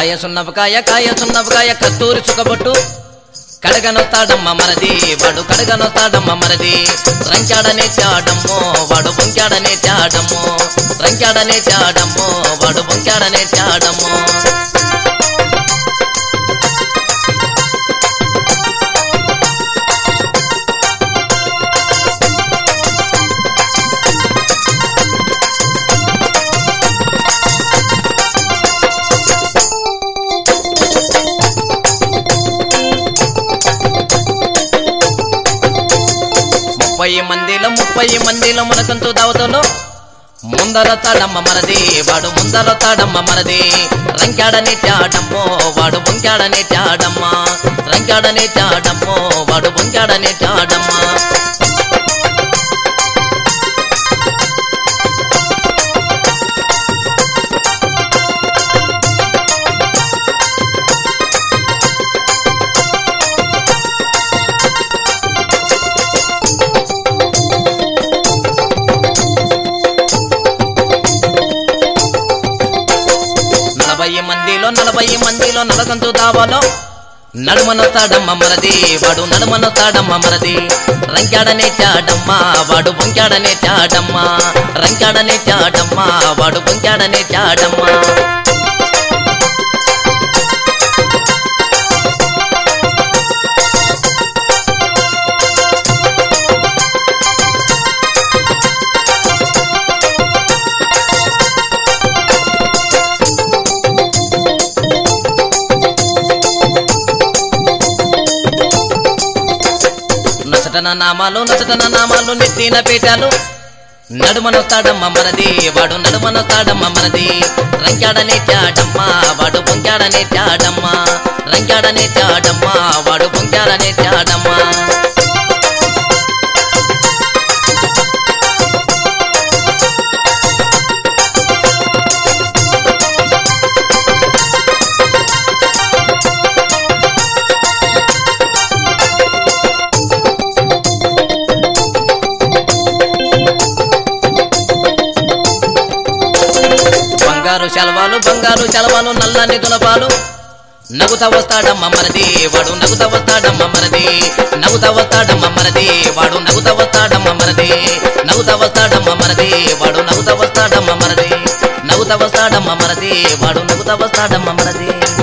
కాయ సున్నపకాయ కాయ సున్నపకాయ కస్తూరి చుక్కబొట్టు కడగనొస్తాడమ్మ మనది వాడు కడగనొస్తాడమ్మ మనది రంచాడనే చాడమ్మో వాడు బొంకాడనే చాడమ్మో రంచాడనే చాడమ్మో వాడు బొంకాడనే చాడమ్మో ముప్పై మందిలో ముప్పై మందిలో మనకంతు దావతలో ముందర తాడమ్మ మనది వాడు ముందర తాడమ్మ మనది రంకాడనే చాడమ్మో వాడు బొంకాడనే చాడమ్మ రంకాడనే చాడమ్మో వాడు బొంకాడనే చాడమ్మ నలభై మందిలో నలభై మందిలో నలగంతు దావాలో నడుమనొస్తాడమ్మ మనది వాడు నడుమనొస్తాడమ్మ మనది రంకాడనే చాడమ్మ వాడు బొంకాడనే చాడమ్మ రంకాడనే చాడమ్మ వాడు బొంకాడనే చాడమ్మ నచటన నామాలు నచటన నామాలు నెత్తిన పీఠాలు నడుమనొస్తాడమ్మ మనది వాడు నడుమనొస్తాడమ్మ మనది రంకాడనే చాడమ్మ వాడు బొంకాడనే చాడమ్మ రంకాడనే చాడమ్మ వాడు బొంకాడనే చాడమ్మ బంగారు శలవాలు బంగారు శలవాలు నల్లని దులపాలు నగుత వస్తాడమ్మ మనది వాడు నగుత వస్తాడమ్మ మనది నగుత వస్తాడమ్మ మనది వాడు నగుత వస్తాడమ్మ మనది నగుత వస్తాడమ్మ మనది వాడు నగుత వస్తాడమ్మ మనది నగుత వస్తాడమ్మ మనది వాడు నగుత వస్తాడమ్మ మనది